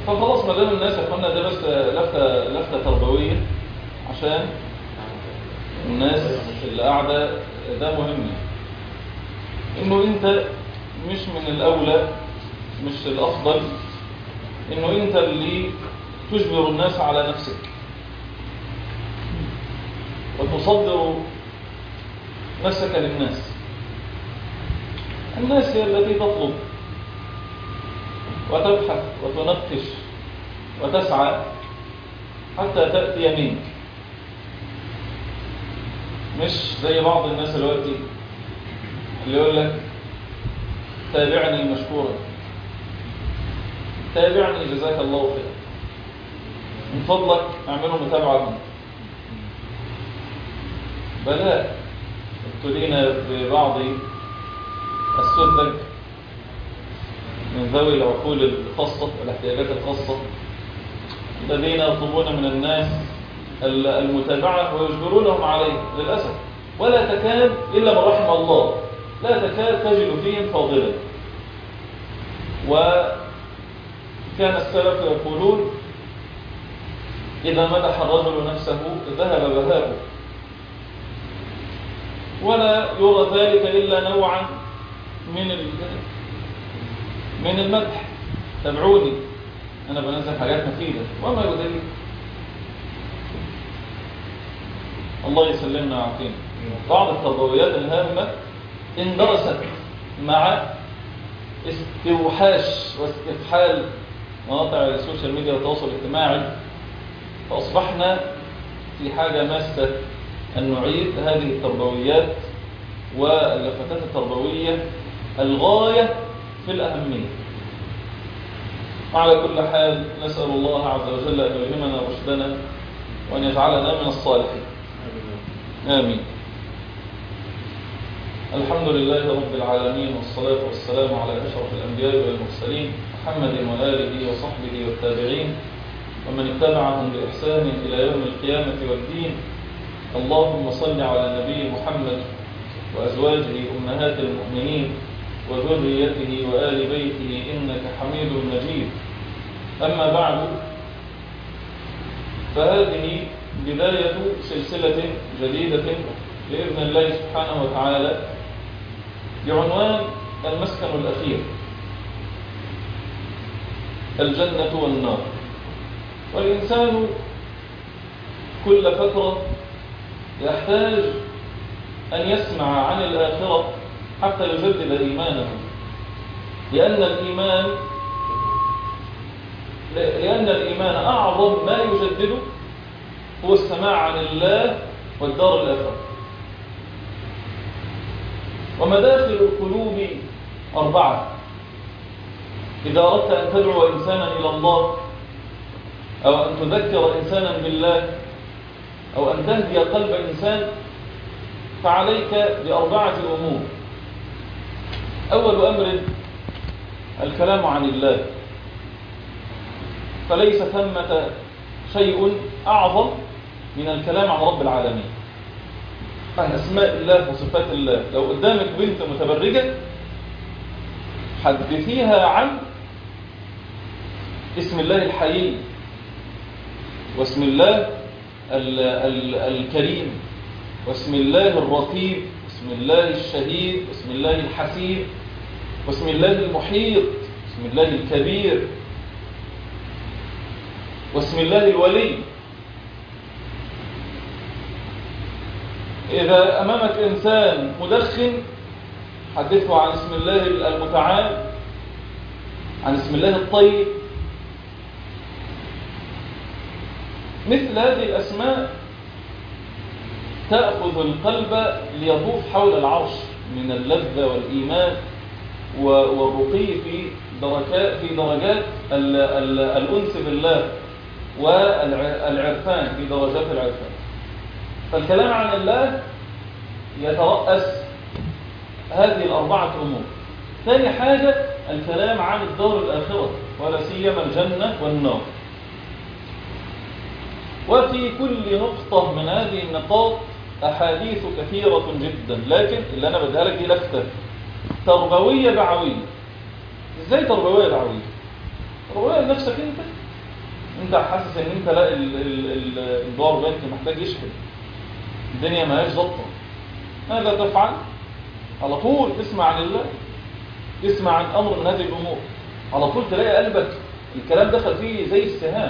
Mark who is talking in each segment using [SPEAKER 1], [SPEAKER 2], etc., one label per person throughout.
[SPEAKER 1] فخلاص ما دام الناس يا اخوانا ده بس لفته لفته تربويه عشان الناس اللي قاعده ده مهم انه انت مش من الاولى مش الافضل انه انت اللي تجبر الناس على نفسك وتصدر نفسك للناس الناس هي التي تطلب وتبحث وتنقش وتسعى حتى تأتي منك مش زي بعض الناس دلوقتي اللي يقول لك تابعني مشكورا تابعني جزاك الله خيرا من فضلك اعملوا متابعة بلاء ابتلينا ببعض السذج من ذوي العقول الخاصة والاحتياجات الخاصة الذين يطلبون من الناس المتابعة ويجبرونهم عليه للأسف ولا تكاد إلا من رحم الله لا تكاد تجد فيهم فاضلا وكان السلف يقولون إذا مدح الرجل نفسه ذهب بهاؤه ولا يرى ذلك إلا نوعا من من المدح تابعوني أنا بنزل حاجات مفيدة وما يدري الله يسلمنا ويعافينا بعض التربويات الهامة اندرست مع استوحاش واستفحال مواقع السوشيال ميديا والتواصل الاجتماعي فأصبحنا في حاجة ماسة أن نعيد هذه التربويات واللفتات التربوية الغاية في الأهمية على كل حال نسأل الله عز وجل أن يلهمنا رشدنا وأن يجعلنا من الصالحين آمين الحمد لله رب العالمين والصلاة والسلام على أشرف الأنبياء والمرسلين محمد وآله وصحبه والتابعين ومن اتبعهم بإحسان إلى يوم القيامة والدين اللهم صل على النبي محمد وأزواجه أمهات المؤمنين وذريته وآل بيته إنك حميد مجيد أما بعد فهذه بداية سلسلة جديدة بإذن الله سبحانه وتعالى بعنوان المسكن الأخير الجنة والنار والإنسان كل فترة يحتاج أن يسمع عن الآخرة حتى يجدد إيمانه لأن الإيمان لأن الإيمان أعظم ما يجدده هو السماع عن الله والدار الآخرة ومداخل القلوب أربعة إذا أردت أن تدعو إنسانا إلى الله أو أن تذكر إنسانا بالله أو أن تهدي قلب إنسان فعليك بأربعة أمور أول أمر الكلام عن الله فليس ثمة شيء أعظم من الكلام عن رب العالمين عن أسماء الله وصفات الله لو قدامك بنت متبرجة حدثيها عن اسم الله الحي واسم الله ال ال الكريم واسم الله الرقيب واسم الله الشهيد واسم الله الحسيب واسم الله المحيط واسم الله الكبير واسم الله الولي إذا أمامك إنسان مدخن حدثه عن اسم الله المتعال عن اسم الله الطيب مثل هذه الأسماء تأخذ القلب ليطوف حول العرش من اللذة والإيمان والرقي في درجات في درجات الأنس بالله والعرفان في درجات العرفان فالكلام عن الله يترأس هذه الأربعة أمور ثاني حاجة الكلام عن الدار الآخرة ولا سيما الجنة والنار وفي كل نقطة من هذه النقاط أحاديث كثيرة جدا لكن اللي أنا بديها لك دي لفتة تربوية دعوية إزاي تربوية دعوية رؤية لنفسك انت انت حاسس ان انت لا ال- ال- ال- الدور بنك محتاج يشحن الدنيا ما هيش ضبطه ماذا تفعل على طول تسمع عن الله تسمع عن امر من هذه الامور على طول تلاقي قلبك الكلام دخل فيه زي السهام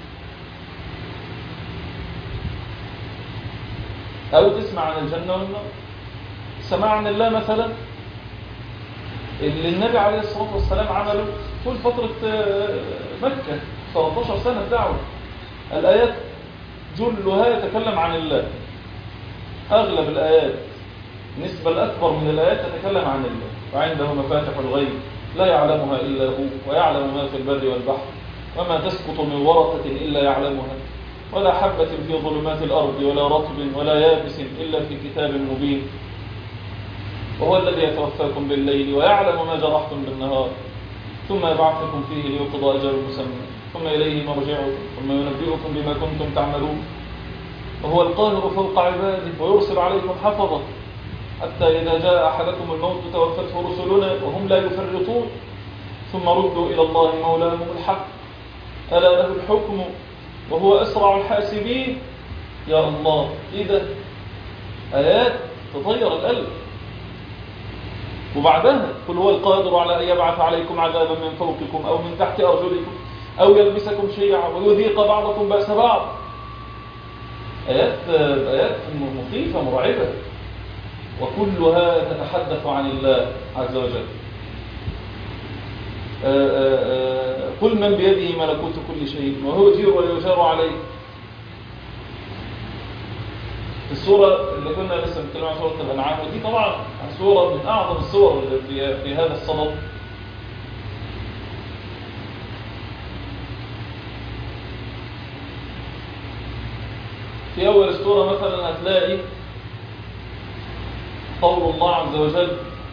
[SPEAKER 1] او تسمع عن الجنه والنار سماع عن الله مثلا اللي النبي عليه الصلاه والسلام عمله طول فتره آه، مكه 13 سنه دعوه الايات جلها يتكلم عن الله اغلب الايات النسبه الاكبر من الايات تتكلم عن الله وعنده مفاتح الغيب لا يعلمها الا هو ويعلم ما في البر والبحر وما تسقط من ورقه الا يعلمها ولا حبه في ظلمات الارض ولا رطب ولا يابس الا في كتاب مبين وهو الذي يتوفاكم بالليل ويعلم ما جرحتم بالنهار ثم يبعثكم فيه ليقضى أجل مسمى ثم إليه مرجعكم ثم ينبئكم بما كنتم تعملون وهو القاهر فوق عباده ويرسل عليكم حفظة حتى إذا جاء أحدكم الموت توفته رسلنا وهم لا يفرطون ثم ردوا إلى الله مولاهم الحق ألا له الحكم وهو أسرع الحاسبين يا الله إذا آيات تطير القلب وبعدها قل هو القادر على أن يبعث عليكم عذابا من فوقكم أو من تحت أرجلكم أو يلبسكم شيعا ويذيق بعضكم بأس بعض آيات آيات مخيفة مرعبة وكلها تتحدث عن الله عز وجل آآ آآ قل من بيده ملكوت كل شيء وهو يجير ويجار عليه السورة اللي كنا لسه بنتكلم عن سورة الأنعام ودي طبعا سورة من أعظم السور اللي في, في هذا الصدد في أول السورة مثلا هتلاقي قول الله عز وجل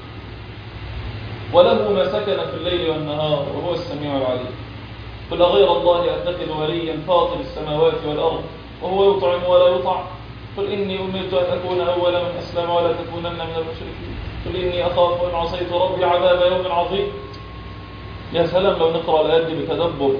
[SPEAKER 1] وله ما سكن في الليل والنهار وهو السميع العليم قل غير الله أتخذ وليا فاطر السماوات والأرض وهو يطعم ولا يطعم قل إني أمرت أن أكون أول من أسلم ولا تكونن من المشركين قل إني أخاف إن عصيت ربي عذاب يوم عظيم يا سلام لو نقرأ الآيات دي بتدبر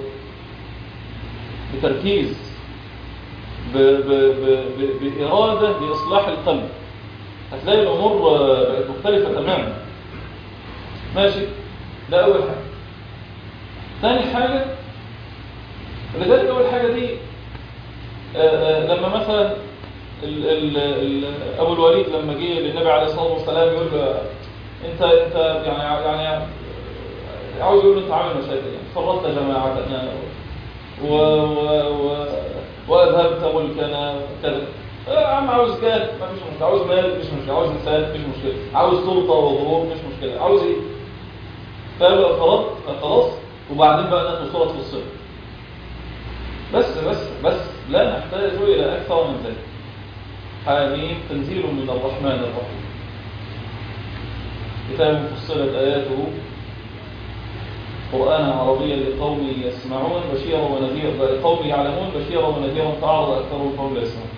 [SPEAKER 1] بتركيز ب ب ب ب بإرادة لإصلاح القلب هتلاقي الأمور بقت مختلفة تماما ماشي ده أول حاجة ثاني حاجة لذلك أول حاجة دي آآ آآ لما مثلا ال ال ال ابو الوليد لما جه للنبي عليه الصلاه والسلام يقول له انت انت يعني يعني عاوز يقول له انت عامل مشاكل يعني فرطت جماعتنا و و و واذهبت ملكنا كذا يا عم عاوز كان ما فيش مشكله عاوز مال مش مشكله عاوز نساء مش مشكله عاوز سلطه وغرور مش مشكله عاوز ايه فقال فرط خلاص وبعدين بقى ناخد صوره في الصدر بس بس بس لا نحتاج الى اكثر من ذلك حاميم تنزيل من الرحمن الرحيم كتاب فصلت آياته قرآنا عربيا لقوم يسمعون بشيرا ونذيرا لقوم يعلمون بشيرا ونذيرا فأعرض أكثرهم فهم لا يسمعون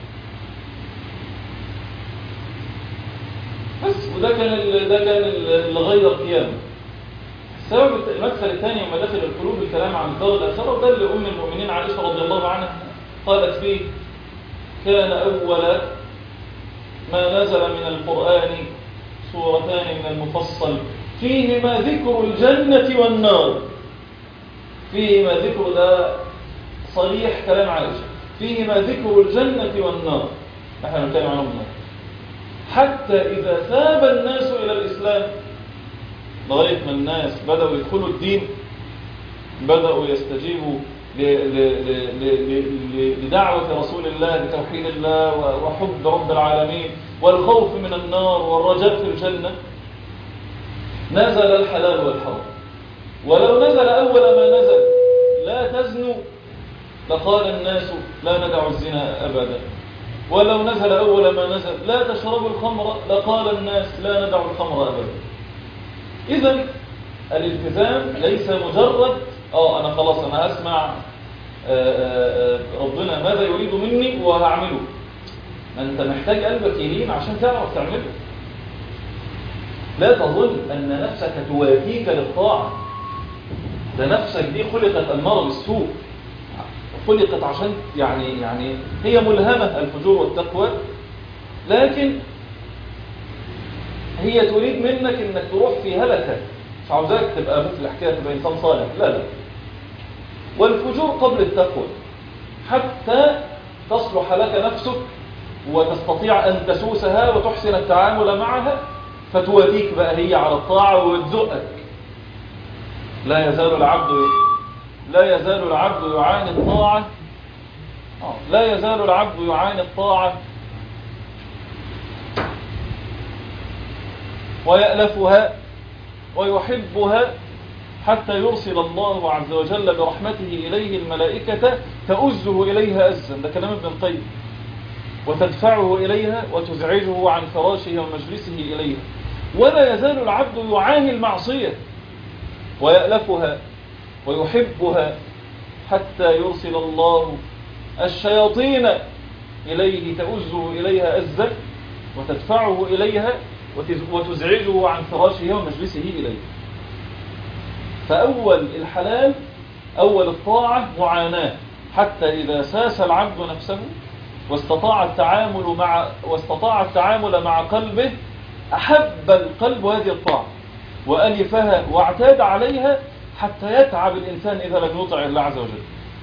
[SPEAKER 1] بس وده كان ال... ده كان اللي غير قيامه السبب المدخل الثاني لما دخل القلوب الكلام عن الدار الآخرة وده اللي أم المؤمنين عائشة رضي الله عنها قالت فيه كان أول ما نزل من القرآن سورتان من المفصل فيهما ذكر الجنة والنار فيهما ذكر ده صريح كلام عائشة فيهما ذكر الجنة والنار نحن نتكلم عنهم النار حتى إذا ثاب الناس إلى الإسلام لغاية ما الناس بدأوا يدخلوا الدين بدأوا يستجيبوا لدعوة رسول الله لتوحيد الله وحب رب العالمين والخوف من النار والرجاء في الجنة نزل الحلال والحرام ولو نزل أول ما نزل لا تزنوا لقال الناس لا ندع الزنا أبدا ولو نزل أول ما نزل لا تشربوا الخمر لقال الناس لا ندع الخمر أبدا إذا الالتزام ليس مجرد اه انا خلاص انا اسمع ربنا ماذا يريد مني وهعمله ما انت محتاج قلبك يلين عشان تعرف تعمله لا تظن ان نفسك توافيك للطاعة ده نفسك دي خلقت أمارة بالسوء خلقت عشان يعني يعني هي ملهمة الفجور والتقوى لكن هي تريد منك انك تروح في هلكة مش عاوزاك تبقى مثل الحكاية تبقى انسان صالح لا لا والفجور قبل التقوى حتى تصلح لك نفسك وتستطيع أن تسوسها وتحسن التعامل معها فتواتيك بقى هي على الطاعة وتزقك لا يزال العبد لا يزال العبد يعاني الطاعة لا يزال العبد يعاني الطاعة ويألفها ويحبها حتى يرسل الله عز وجل برحمته إليه الملائكة تؤزه إليها أزا ده كلام ابن القيم وتدفعه إليها وتزعجه عن فراشه ومجلسه إليها ولا يزال العبد يعاني المعصية ويألفها ويحبها حتى يرسل الله الشياطين إليه تؤزه إليها أزا وتدفعه إليها وتزعجه عن فراشه ومجلسه إليه فأول الحلال أول الطاعة معاناة حتى إذا ساس العبد نفسه واستطاع التعامل مع واستطاع التعامل مع قلبه أحب القلب هذه الطاعة وألفها واعتاد عليها حتى يتعب الإنسان إذا لم يطع الله عز وجل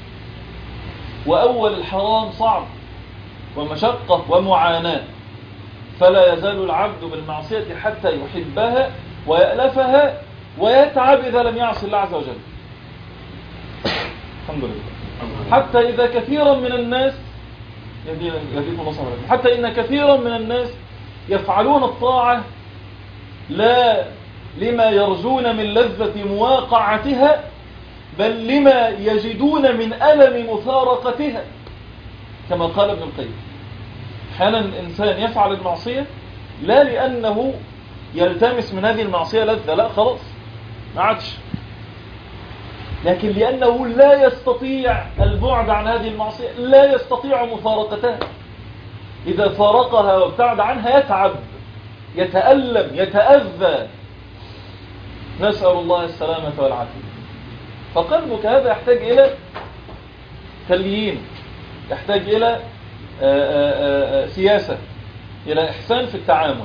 [SPEAKER 1] وأول الحرام صعب ومشقة ومعاناة فلا يزال العبد بالمعصية حتى يحبها ويألفها ويتعب إذا لم يعصي الله عز وجل الحمد لله حتى إذا كثيرا من الناس يديكم نصر حتى إن كثيرا من الناس يفعلون الطاعة لا لما يرجون من لذة مواقعتها بل لما يجدون من ألم مفارقتها كما قال ابن القيم أحيانا الإنسان يفعل المعصية لا لأنه يلتمس من هذه المعصية لذة لا خلاص ما عادش لكن لأنه لا يستطيع البعد عن هذه المعصية لا يستطيع مفارقتها إذا فارقها وابتعد عنها يتعب يتألم يتأذى نسأل الله السلامة والعافية فقلبك هذا يحتاج إلى تليين يحتاج إلى سياسة إلى إحسان في التعامل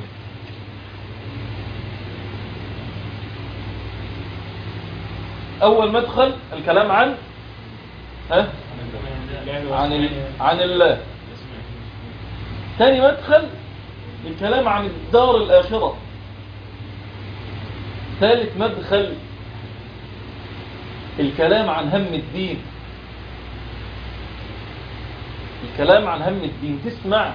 [SPEAKER 1] أول مدخل الكلام عن ها؟ عن ال... عن الله ثاني مدخل الكلام عن الدار الآخرة ثالث مدخل الكلام عن هم الدين الكلام عن هم الدين تسمع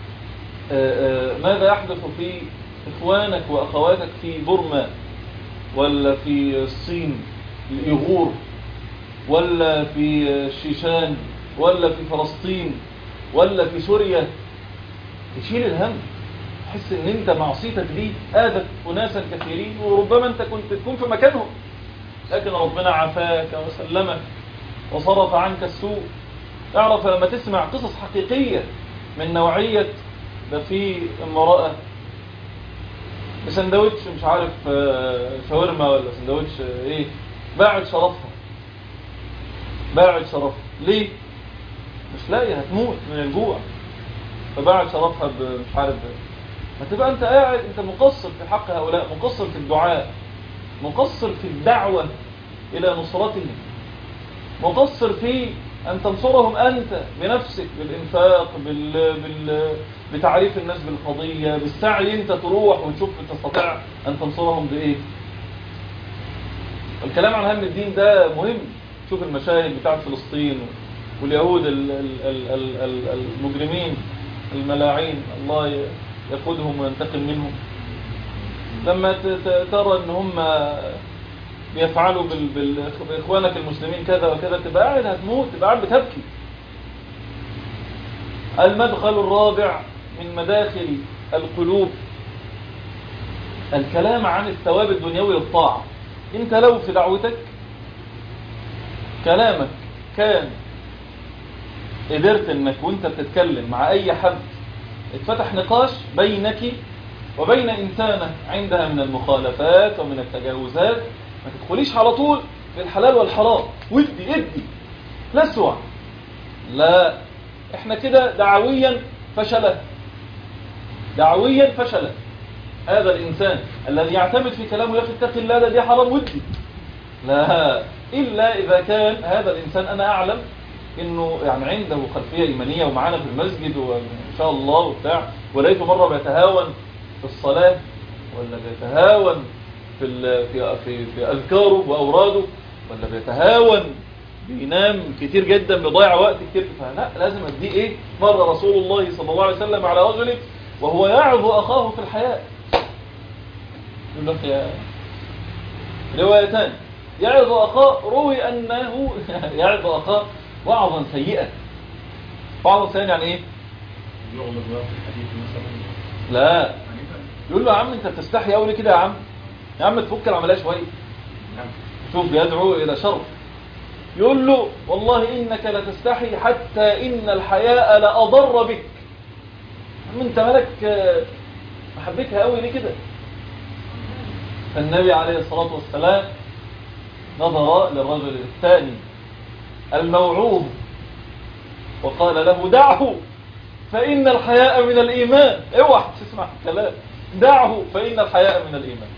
[SPEAKER 1] ماذا يحدث في إخوانك وأخواتك في بورما ولا في الصين الإيغور ولا في الشيشان ولا في فلسطين ولا في سوريا تشيل الهم تحس ان انت معصيتك دي آذت أناسا كثيرين وربما انت كنت تكون في مكانهم لكن ربنا عافاك وسلمك وصرف عنك السوء اعرف لما تسمع قصص حقيقية من نوعية ده في امرأة بسندوتش مش عارف شاورما ولا سندوتش ايه باعت شرفها باعت شرفها ليه مش لاقي هتموت من الجوع فباعت شرفها مش عارف ما تبقى انت قاعد انت مقصر في حق هؤلاء مقصر في الدعاء مقصر في الدعوة الى نصرتهم مقصر في أن تنصرهم أنت بنفسك بالإنفاق بال... بال... بتعريف الناس بالقضية بالسعي أنت تروح وتشوف تستطيع أن تنصرهم بإيه الكلام عن هم الدين ده مهم شوف المشاهد بتاعت فلسطين واليهود ال... ال... ال... ال... المجرمين الملاعين الله يقودهم وينتقم منهم لما ترى ان هم بيفعلوا بال... بال... بإخوانك المسلمين كذا وكذا تبقى قاعد هتموت تبقى قاعد بتبكي المدخل الرابع من مداخل القلوب الكلام عن الثواب الدنيوي للطاعة انت لو في دعوتك كلامك كان قدرت انك وانت بتتكلم مع اي حد اتفتح نقاش بينك وبين انسانة عندها من المخالفات ومن التجاوزات ما تدخليش على طول في الحلال والحرام ودي ادي لا اسوع لا احنا كده دعويا فشلت دعويا فشلت هذا الإنسان الذي يعتمد في كلامه يا أخي اتق الله ده دي حرام ودي لا إلا إذا كان هذا الإنسان أنا أعلم إنه يعني عنده خلفية إيمانية ومعانا في المسجد وإن شاء الله وبتاع ولقيته مرة بيتهاون في الصلاة ولا بيتهاون في ال- في في, في أذكاره وأوراده ولا بيتهاون بينام كتير جدا بيضيع وقت كتير فلا لازم اديه ايه مر رسول الله صلى الله عليه وسلم على رجل وهو يعظ اخاه في الحياة يقول لك يا روايتان يعظ اخاه روي انه يعظ اخاه وعظا سيئا وعظا سيئا يعني ايه
[SPEAKER 2] يغلط بقى في الحديث مثلا
[SPEAKER 1] لا
[SPEAKER 2] يعني
[SPEAKER 1] يقول له يا عم انت بتستحي قوي كده يا عم يا عم تفك العمليه شويه
[SPEAKER 2] نعم
[SPEAKER 1] شوف بيدعو إلى شر يقول له والله إنك لتستحي حتى إن الحياء لأضر بك عم انت مالك آه، محبتها قوي ليه كده فالنبي عليه الصلاة والسلام نظر للرجل الثاني الموعوظ وقال له دعه فإن الحياء من الإيمان اوعى تسمع الكلام دعه فإن الحياء من الإيمان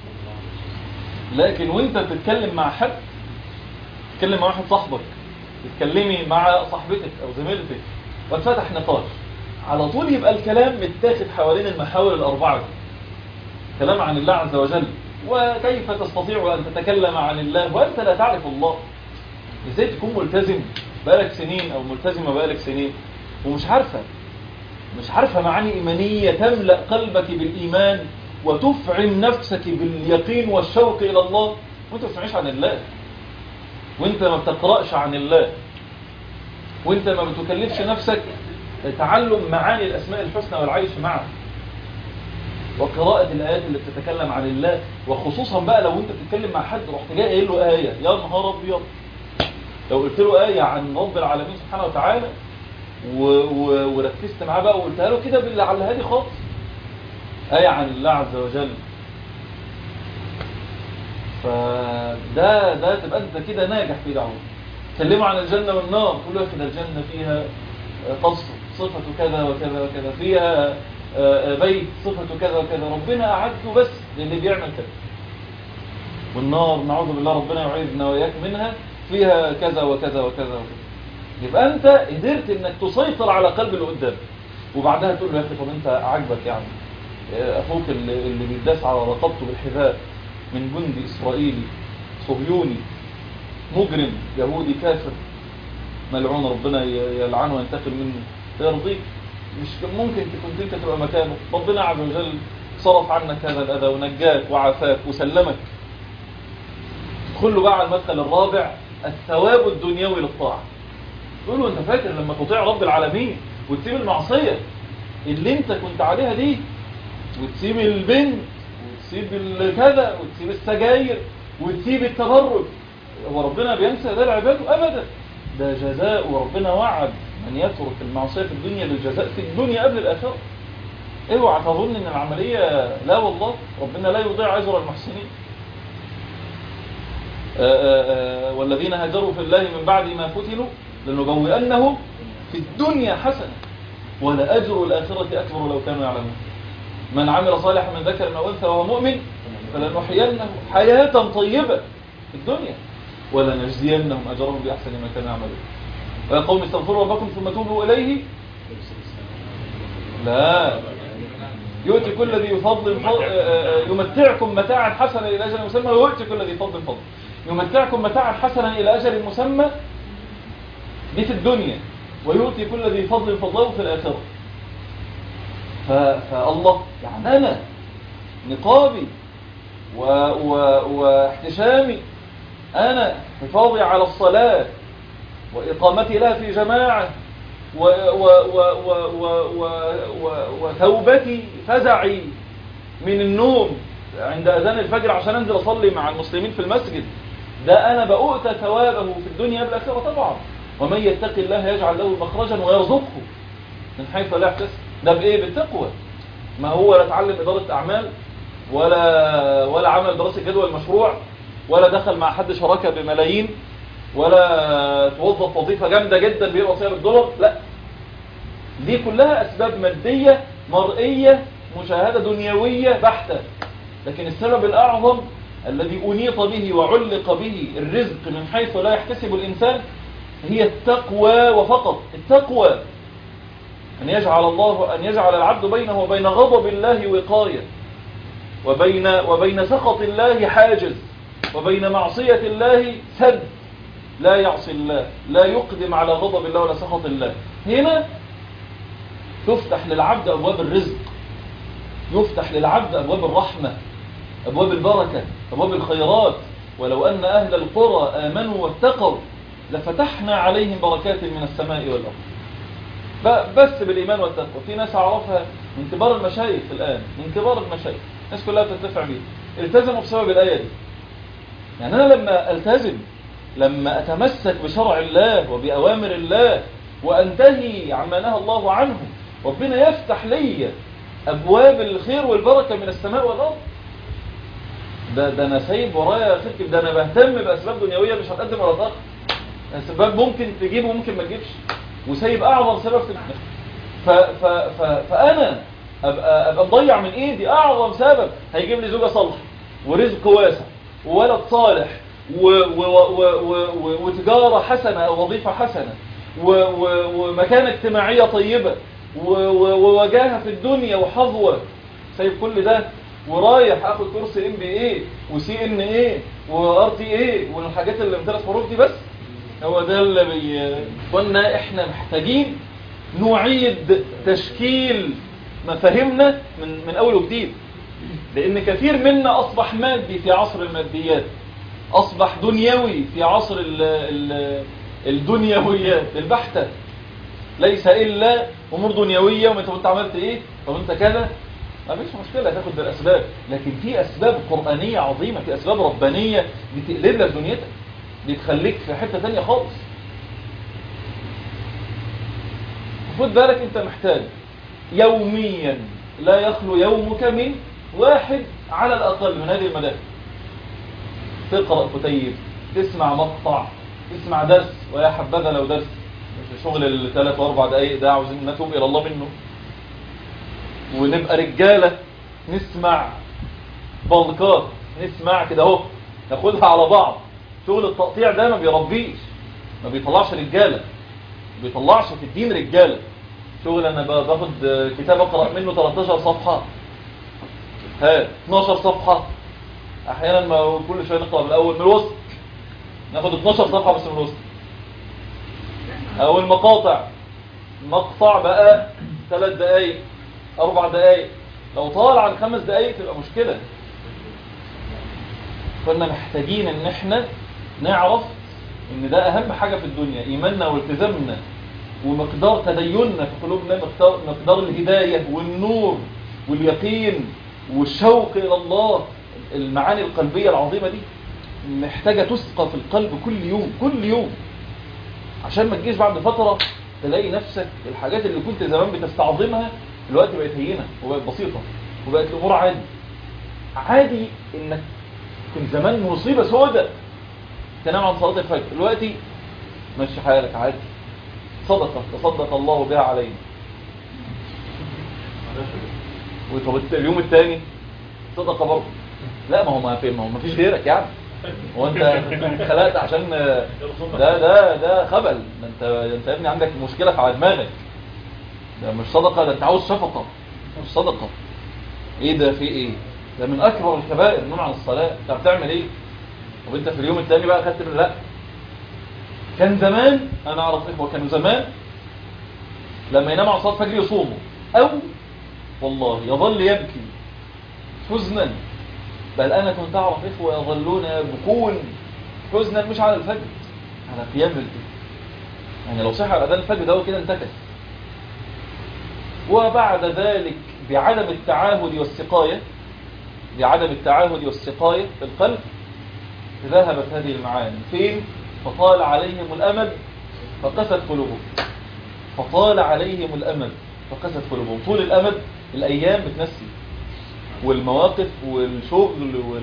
[SPEAKER 1] لكن وانت بتتكلم مع حد تتكلم مع واحد صاحبك تتكلمي مع صاحبتك او زميلتك واتفتح نقاش على طول يبقى الكلام متاخد حوالين المحاور الاربعه دي. كلام عن الله عز وجل وكيف تستطيع ان تتكلم عن الله وانت لا تعرف الله ازاي تكون ملتزم بقالك سنين او ملتزمه بقالك سنين ومش عارفه مش عارفة معاني إيمانية تملأ قلبك بالإيمان وتفعم نفسك باليقين والشوق إلى الله وانت ما بتسمعش عن الله وانت ما بتقرأش عن الله وانت ما بتكلفش نفسك تعلم معاني الأسماء الحسنى والعيش معه وقراءة الآيات اللي بتتكلم عن الله وخصوصا بقى لو انت بتتكلم مع حد رحت جاي قايل له آية يا نهار أبيض لو قلت له آية عن رب العالمين سبحانه وتعالى و... و... وركزت معاه بقى وقلتها له كده باللي على الهادي خالص آية عن الله عز وجل فده ده تبقى انت كده ناجح في دعوه كلموا عن الجنة والنار تقول له يا اخي ده الجنة فيها قصر صفة كذا وكذا وكذا فيها بيت صفة كذا وكذا ربنا أعده بس للي بيعمل كذا والنار نعوذ بالله ربنا يعيذنا وإياك منها فيها كذا وكذا وكذا وكذا يبقى أنت قدرت أنك تسيطر على قلب اللي قدامك وبعدها تقول له يا أخي طب أنت عاجبك يعني أخوك اللي, اللي بيداس على رقبته بالحذاء من جندي إسرائيلي صهيوني مجرم يهودي كافر ملعون ربنا يلعنه وينتقم منه يرضيك مش ممكن كنت انت تبقى مكانه ربنا عز وجل صرف عنك هذا الأذى ونجاك وعافاك وسلمك له بقى على المدخل الرابع الثواب الدنيوي للطاعة تقول له انت فاكر لما تطيع رب العالمين وتسيب المعصية اللي انت كنت عليها دي وتسيب البنت وتسيب كذا وتسيب السجاير وتسيب التبرج هو ربنا بينسى ده لعباده ابدا ده جزاء وربنا وعد من يترك المعصية في الدنيا للجزاء في الدنيا قبل الآخرة اوعى تظن ان العملية لا والله ربنا لا يضيع اجر المحسنين آآ آآ والذين هاجروا في الله من بعد ما فتنوا لنبوئنهم في الدنيا حسنة ولأجر الآخرة أكبر لو كانوا يعلمون من عمل صالحا من ذكر أو أنثى وهو مؤمن فلنحيينه حياة طيبة في الدنيا ولنجزينهم أجرهم بأحسن ما كانوا يعملون ويا قوم استغفروا ربكم ثم توبوا إليه لا يؤتي كل ذي فضل يمتعكم متاعا حسنا إلى أجل مسمى ويؤتي كل ذي فضل فضل يمتعكم متاعا حسنا إلى أجل مسمى دي في الدنيا ويؤتي كل ذي فضل فضله في الآخرة فالله يعني أنا نقابي و... و... واحتشامي أنا حفاظي على الصلاة وإقامتي لها في جماعة و و و و و و و وتوبتي فزعي من النوم عند أذان الفجر عشان أنزل أصلي مع المسلمين في المسجد ده أنا بأؤتى ثوابه في الدنيا بالآخرة طبعا ومن يتق الله يجعل له مخرجا ويرزقه من حيث لا يحتسب ده بإيه بالتقوى ما هو لا تعلم إدارة أعمال ولا ولا عمل دراسة جدوى المشروع ولا دخل مع حد شراكة بملايين ولا توظف وظيفة جامدة جدا بيقبض فيها بالدولار لا دي كلها أسباب مادية مرئية مشاهدة دنيوية بحتة لكن السبب الأعظم الذي أنيط به وعلق به الرزق من حيث لا يحتسب الإنسان هي التقوى وفقط التقوى أن يجعل الله أن يجعل العبد بينه وبين غضب الله وقاية وبين وبين سخط الله حاجز وبين معصية الله سد لا يعصي الله لا يقدم على غضب الله ولا سخط الله هنا تفتح للعبد أبواب الرزق يفتح للعبد أبواب الرحمة أبواب البركة أبواب الخيرات ولو أن أهل القرى آمنوا واتقوا لفتحنا عليهم بركات من السماء والأرض بس بالإيمان والتقوى في ناس أعرفها من كبار المشايخ الآن من كبار المشايخ الناس كلها تتفع بيه التزموا بسبب الآية دي يعني أنا لما ألتزم لما أتمسك بشرع الله وبأوامر الله وأنتهي عما نهى الله عنه ربنا يفتح لي أبواب الخير والبركة من السماء والأرض ده, ده أنا سايب ورايا خير ده أنا بهتم بأسباب دنيوية مش هتقدم ولا تأخر أسباب ممكن تجيب وممكن ما تجيبش وسايب أعظم سبب في ف ف ف فأنا أبقى, أبقى مضيع من إيدي أعظم سبب هيجيب لي زوجة صالحة ورزق واسع وولد صالح و و و و وتجارة حسنة أو وظيفة حسنة و و ومكانة اجتماعية طيبة ووجاهة في الدنيا وحظوة سايب كل ده ورايح اخد كورس ام بي اي وسي ان اي وار تي اي والحاجات اللي من ثلاث حروف دي بس هو ده اللي بي قلنا احنا محتاجين نعيد تشكيل مفاهيمنا من من اول وجديد لان كثير منا اصبح مادي في عصر الماديات اصبح دنيوي في عصر ال ال الدنيويات البحتة ليس الا امور دنيويه وانت انت عملت ايه طب انت كذا ما فيش مشكلة تاخد بالأسباب لكن في أسباب قرآنية عظيمة في أسباب ربانية بتقلب لك دنيتك بتخليك في حتة تانية خالص خد بالك انت محتاج يوميا لا يخلو يومك من واحد على الأقل من هذه المدافع تقرأ كتيب تسمع مقطع تسمع درس ويا حبذا لو درس مش شغل الثلاث واربع دقايق ده عاوزين نتوب إلى الله منه ونبقى رجالة نسمع بلقات نسمع كده اهو ناخدها على بعض شغل التقطيع ده ما بيربيش ما بيطلعش رجالة ما بيطلعش في الدين رجالة شغل انا باخد كتاب اقرأ منه 13 صفحة ها 12 صفحة احيانا ما كل شوية نقرأ من الاول من الوسط ناخد 12 صفحة بس من الوسط او المقاطع مقطع بقى 3 دقايق اربع دقايق لو طال عن خمس دقايق تبقى مشكلة كنا محتاجين ان احنا نعرف ان ده اهم حاجة في الدنيا ايماننا والتزامنا ومقدار تديننا في قلوبنا مقدار, مقدار الهداية والنور واليقين والشوق الى الله المعاني القلبية العظيمة دي محتاجة تسقى في القلب كل يوم كل يوم عشان ما تجيش بعد فترة تلاقي نفسك الحاجات اللي كنت زمان بتستعظمها دلوقتي بقت هينة وبقت بسيطة وبقت الأمور عادي عادي إنك كنت زمان مصيبة سودة تنام عن صلاة الفجر دلوقتي ماشي حالك عادي صدقة تصدق الله بها علينا وطب اليوم الثاني صدقة برضه لا ما هو ما في ما هو ما فيش غيرك يعني هو انت خلقت عشان ده ده ده خبل ده انت انت يا ابني عندك مشكلة على دماغك ده مش صدقة ده انت عاوز شفقة مش صدقة ايه ده في ايه ده من اكبر الكبائر النوم عن الصلاة انت بتعمل ايه طب انت في اليوم الثاني بقى خدت من لا كان زمان انا اعرف اخوة كانوا زمان لما يناموا عن صلاة فجر يصوموا او والله يظل يبكي حزنا بل انا كنت اعرف اخوة يظلون يبكون حزنا مش على الفجر على قيام الليل يعني لو صحى على اذان الفجر ده هو كده انتكس وبعد ذلك بعدم التعاهد والسقاية بعدم التعاهد والسقاية في القلب ذهبت هذه المعاني فين فطال عليهم الأمل فقست قلوبهم فطال عليهم الأمل فقست قلوبهم طول الأمل الأيام بتنسي والمواقف والشغل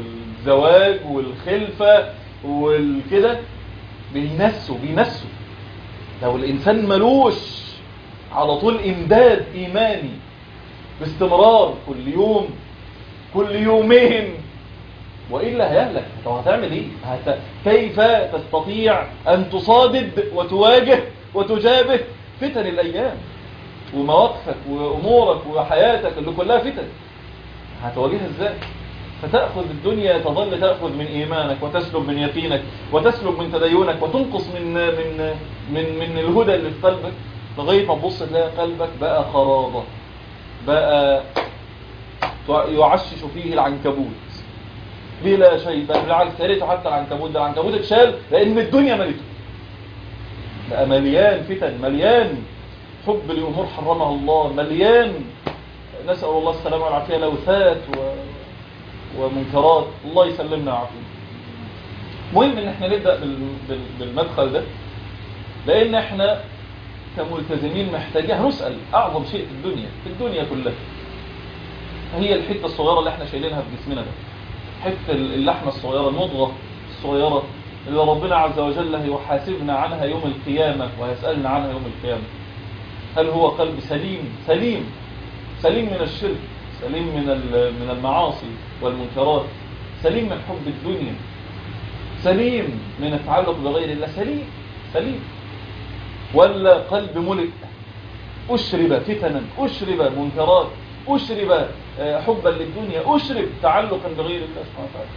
[SPEAKER 1] والزواج والخلفة والكده بينسوا بينسوا لو الإنسان ملوش على طول إمداد إيماني باستمرار كل يوم كل يومين وإلا هيهلك طب هتعمل إيه هت... كيف تستطيع أن تصادد وتواجه وتجابه فتن الأيام ومواقفك وأمورك وحياتك اللي كلها فتن هتواجهها إزاي فتأخذ الدنيا تظل تأخذ من إيمانك وتسلب من يقينك وتسلب من تدينك وتنقص من من من من الهدى اللي في قلبك لغاية ما تبص تلاقي قلبك بقى خرابة بقى يعشش فيه العنكبوت بلا شيء بل بالعكس يا ريته حتى العنكبوت ده العنكبوت اتشال لأن الدنيا ملته بقى مليان فتن مليان حب لأمور حرمها الله مليان نسأل الله السلامة والعافية لوثات و... ومنكرات الله يسلمنا ويعافينا مهم ان احنا نبدأ بال... بال... بالمدخل ده لان احنا كملتزمين محتاجين هنسأل اعظم شيء في الدنيا في الدنيا كلها هي الحتة الصغيرة اللي احنا شايلينها في جسمنا ده حتة اللحمة الصغيرة المضغة الصغيرة اللي ربنا عز وجل هيحاسبنا عنها يوم القيامة ويسألنا عنها يوم القيامة هل هو قلب سليم سليم سليم من الشرك سليم من من المعاصي والمنكرات سليم من حب الدنيا سليم من التعلق بغير الله سليم سليم ولا قلب ملئ أشرب فتنا أشرب منكرات أشرب حبا للدنيا أشرب تعلقا بغير الله سبحانه وتعالى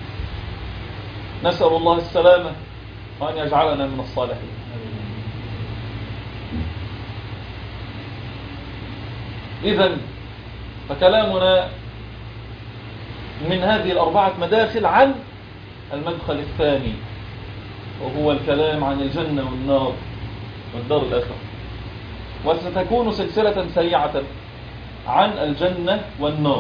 [SPEAKER 1] نسأل الله السلامة وأن يجعلنا من الصالحين إذا فكلامنا من هذه الأربعة مداخل عن المدخل الثاني وهو الكلام عن الجنة والنار والدار الآخرة وستكون سلسلة سريعة عن الجنة والنار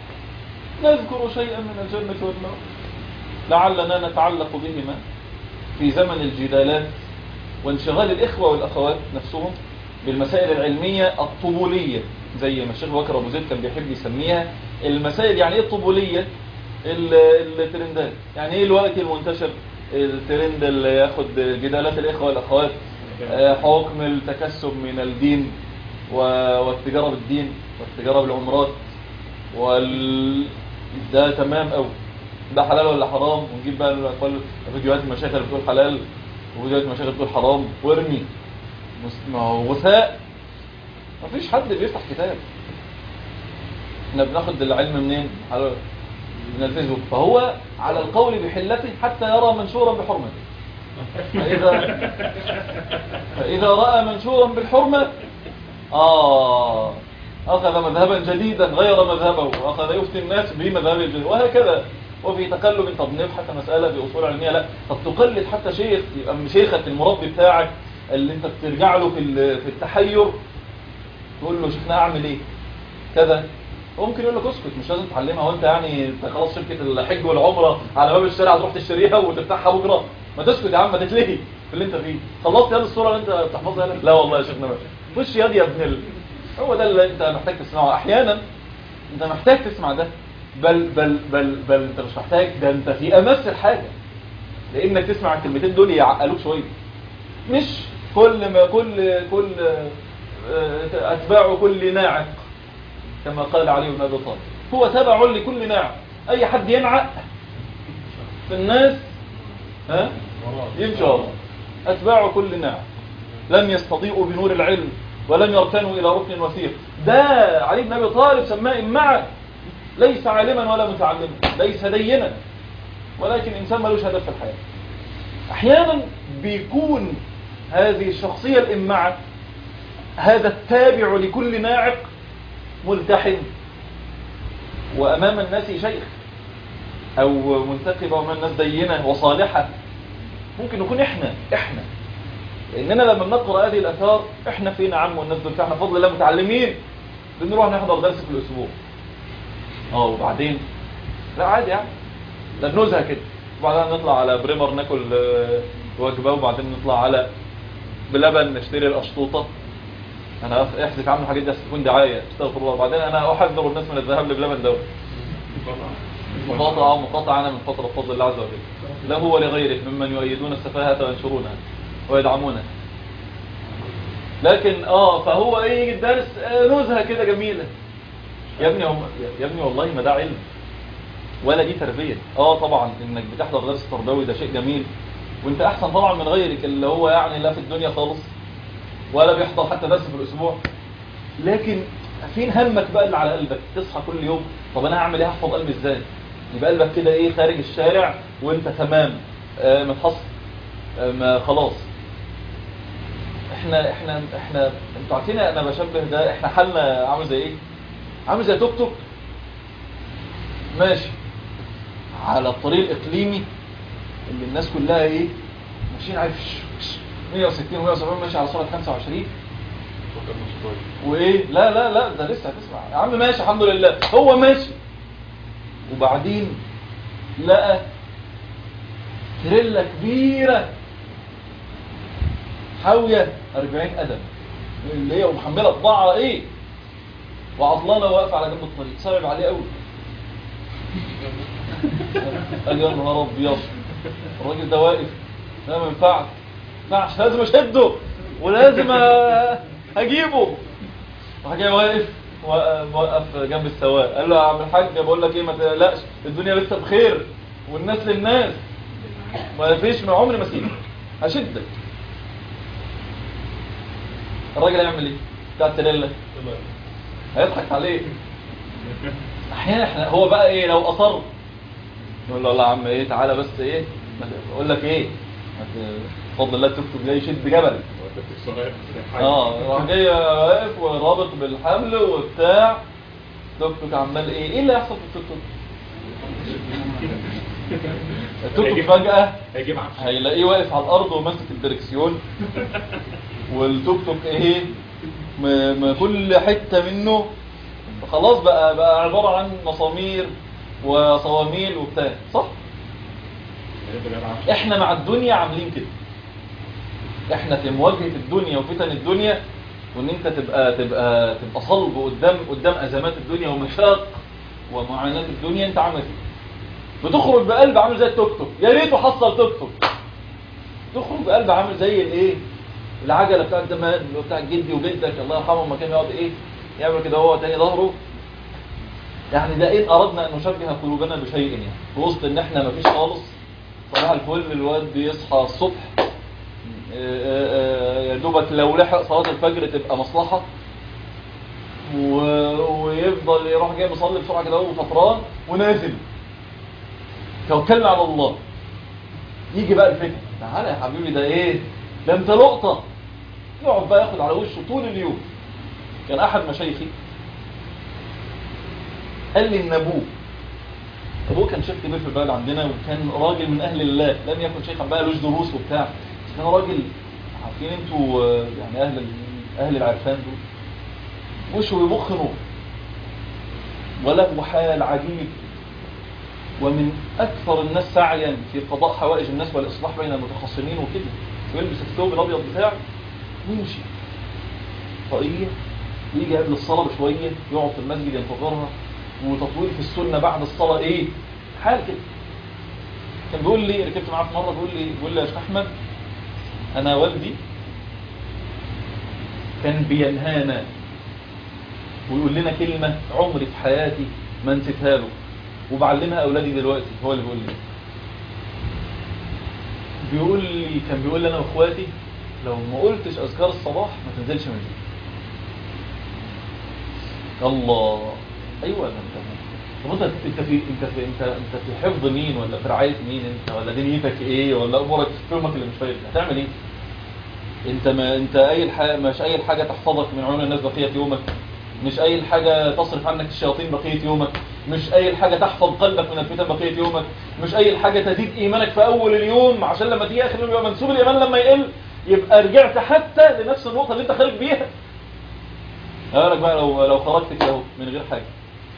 [SPEAKER 1] نذكر شيئا من الجنة والنار لعلنا نتعلق بهما في زمن الجدالات وانشغال الإخوة والأخوات نفسهم بالمسائل العلمية الطبولية زي ما الشيخ بكر أبو زيد كان بيحب يسميها المسائل يعني ايه الطبولية الترندات يعني ايه الوقت المنتشر الترند اللي ياخد جدالات الإخوة والأخوات حكم التكسب من الدين والتجارة بالدين والتجارة بالعمرات وال... ده تمام قوي ده حلال ولا حرام ونجيب بقى نقول فيديوهات المشايخ اللي بتقول حلال وفيديوهات المشايخ بتقول حرام وارمي ما هو وثاء مفيش حد بيفتح كتاب احنا بناخد العلم منين على من الفيسبوك فهو على القول بحلته حتى يرى منشورا بحرمته فإذا, فإذا رأى منشورا بالحرمة آه أخذ مذهبا جديدا غير مذهبه وأخذ يفتي الناس بمذهب الجديد وهكذا وفي تقلب طب نبحث مسألة في أصول علمية لا طب تقلد حتى شيخ يبقى شيخك المربي بتاعك اللي انت بترجع له في في التحير تقول له شيخنا اعمل ايه كذا ممكن يقول لك اسكت مش لازم تعلمها وانت يعني انت خلاص شركه الحج والعمره على باب الشارع تروح تشتريها وتفتحها بكره ما تسكت يا عم ما تتلهي في اللي انت فيه خلصت يا الصوره اللي انت بتحفظها لك لا والله يا شيخنا خش يا يا ابن ال... هو ده اللي انت محتاج تسمعه احيانا انت محتاج تسمع ده بل بل بل بل انت مش محتاج ده انت في امس الحاجه لانك تسمع الكلمتين دول يعقلوك شويه مش كل ما كل كل اتباع كل ناعق كما قال علي بن ابي طالب هو تبع لكل ناعق اي حد ينعق في الناس ها يمشي وراه اتباع كل ناعق لم يستضيئوا بنور العلم ولم يركنوا الى ركن وثيق ده علي بن ابي طالب سماه امعا ليس عالما ولا متعلما ليس دينا ولكن انسان ملوش هدف في الحياه احيانا بيكون هذه الشخصيه الامعه هذا التابع لكل ناعق ملتحم وأمام الناس شيخ أو منتقبة وأمام الناس دينة وصالحة ممكن نكون إحنا إحنا لأننا لما بنقرأ هذه الأثار إحنا فينا عم والناس دول إحنا فضل الله متعلمين بنروح نحضر درس في الأسبوع اه وبعدين لا عادي يعني ده بنزهة كده وبعدين نطلع على بريمر ناكل وجبة وبعدين نطلع على بلبن نشتري الأشطوطة انا احذف عنه الحاجات دي تكون دعايه استغفر الله بعدين انا احذر الناس من الذهاب لبلبن دوت مقاطعة ومقاطعة أنا من فترة بفضل الله عز وجل له ولغيره ممن يؤيدون السفاهة وينشرونها ويدعمونها لكن اه فهو ايه يجي الدرس آه، نزهة كده جميلة يا ابني هم يا ابني والله ما ده علم ولا دي تربية اه طبعا انك بتحضر درس تربوي ده شيء جميل وانت احسن طبعا من غيرك اللي هو يعني لا في الدنيا خالص ولا بيحضر حتى درس في الاسبوع لكن فين همك بقى اللي على قلبك تصحى كل يوم طب انا هعمل ايه احفظ قلبي ازاي يبقى قلبك كده ايه خارج الشارع وانت تمام آه متحصن آه ما خلاص احنا احنا احنا انتوا عارفين انا بشبه ده احنا حالنا عامل زي ايه عامل زي توك توك ماشي على الطريق الاقليمي اللي الناس كلها ايه ماشيين عارف 160 و170 ماشي على سرعه 25 وايه لا لا لا ده لسه هتسمع يا عم ماشي الحمد لله هو ماشي وبعدين لقى تريلا كبيره حاويه 40 قدم اللي هي ومحمله بضاعه ايه وعطلانه واقفه على جنب الطريق صعب عليه قوي قال يا نهار ابيض الراجل ده واقف لا ما ينفعش ما ينفعش لازم اشده ولازم أ- اجيبه راح جاي واقف وقف وقف جنب السواق قال له يا عم الحاج بقول لك ايه ما تقلقش الدنيا لسه بخير والناس للناس ما فيش من عمري ما اسيبك هشدك الراجل هيعمل ايه بتاع التريلا هيضحك عليه احيانا احنا هو بقى ايه لو اصر يقول له لا يا عم ايه تعالى بس ايه ما ت- اقول لك ايه ما ت- بفضل الله تكتب جاي يشد جبل اه راح جاي واقف ورابط بالحبل وبتاع توك توك عمال ايه ايه اللي هيحصل في التوك توك التوك توك فجأة
[SPEAKER 2] هيجيب عفش
[SPEAKER 1] هيلاقيه واقف على الارض وماسك الدركسيون والتوك توك ايه م- م- كل حتة منه خلاص بقى بقى عبارة عن مسامير وصواميل وبتاع صح
[SPEAKER 2] هيجيب عفش
[SPEAKER 1] احنا مع الدنيا عاملين كده احنا في مواجهة الدنيا وفتن الدنيا وان انت تبقى تبقى تبقى صلب قدام قدام ازمات الدنيا ومشاق ومعاناة الدنيا انت عامل كده بتخرج بقلب عامل زي التوك توك يا ريت حصل توك توك تخرج بقلب عامل زي الايه العجله بتاعت زمان اللي هو بتاع جدي وجدك الله يرحمهم ما كان يقعد ايه يعمل كده هو تاني ظهره يعني ده ان اردنا ان نشبه قلوبنا بشيء يعني في وسط ان احنا ما فيش خالص صباح الفل الواد بيصحى الصبح آه، آه، آه، يا دوبك لو لحق صلاه الفجر تبقى مصلحه و- ويفضل يروح جاي مصلي بسرعه كده هو فطران ونازل توكلنا على الله يجي بقى الفكر تعالى يا حبيبي ده ايه ده انت لقطه يقعد بقى ياخد على وشه طول اليوم كان احد مشايخي قال لي ان ابوه ابوه كان شيخ كبير في البلد عندنا وكان راجل من اهل الله لم يكن شيخا بقى لوش دروس وبتاع بس كان راجل عارفين انتوا آه، يعني اهل ال- اهل العرفان دول وشه يبخ نور وله حال عجيب ومن أكثر الناس سعيا في قضاء حوائج الناس والإصلاح بين المتخاصمين وكده ويلبس الثوب الأبيض بتاعه ويمشي طاقية ويجي قبل الصلاة بشوية يقعد في المسجد ينتظرها وتطويل في السنة بعد الصلاة إيه حال كده كان بيقول لي ركبت معاه في مرة بيقول لي بيقول لي يا شيخ أحمد أنا والدي كان بينهانا ويقول لنا كلمة عمري في حياتي ما نسيتها له وبعلمها أولادي دلوقتي هو اللي بيقول لي بيقول لي كان بيقول لي أنا وإخواتي لو ما قلتش أذكار الصباح ما تنزلش من البيت الله أيوة ده انت طب انت انت في انت في انت انت في حفظ مين ولا في رعايه مين انت ولا دنيتك ايه ولا امورك في يومك اللي مش فايد هتعمل ايه انت ما انت اي حاجه مش اي حاجه تحفظك من عيون الناس بقيه يومك مش اي حاجه تصرف عنك الشياطين بقيه يومك مش اي حاجه تحفظ قلبك من الفتن بقيه يومك مش اي حاجه تزيد ايمانك في اول اليوم عشان لما تيجي اخر اليوم يبقى منسوب الايمان لما يقل يبقى رجعت حتى لنفس النقطه اللي انت خارج بيها اقول لك بقى لو لو خرجت كده اهو من غير حاجه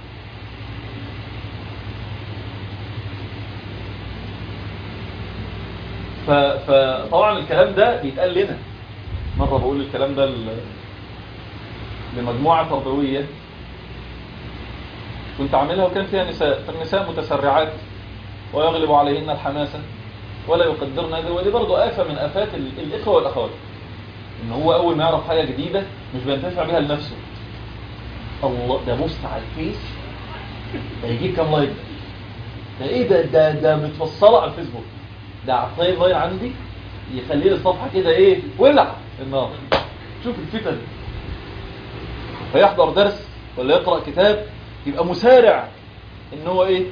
[SPEAKER 1] ف- فطبعا الكلام ده بيتقال لنا مرة بقول الكلام ده ل- لمجموعة تربوية كنت عاملها وكان فيها نساء فالنساء متسرعات ويغلب عليهن الحماسة ولا يقدرن هذا ودي برضه آفة من آفات ال- الإخوة والأخوات إن هو أول ما يعرف حاجة جديدة مش بينتفع بيها لنفسه الله ده بوست على الفيس ده يجيب كام لايك ده ايه ده ده ده متفصله على الفيسبوك ده على الطيب لاين عندي يخلي لي الصفحه كده ايه ولع النار شوف الفتن فيحضر درس ولا يقرا كتاب يبقى مسارع ان هو ايه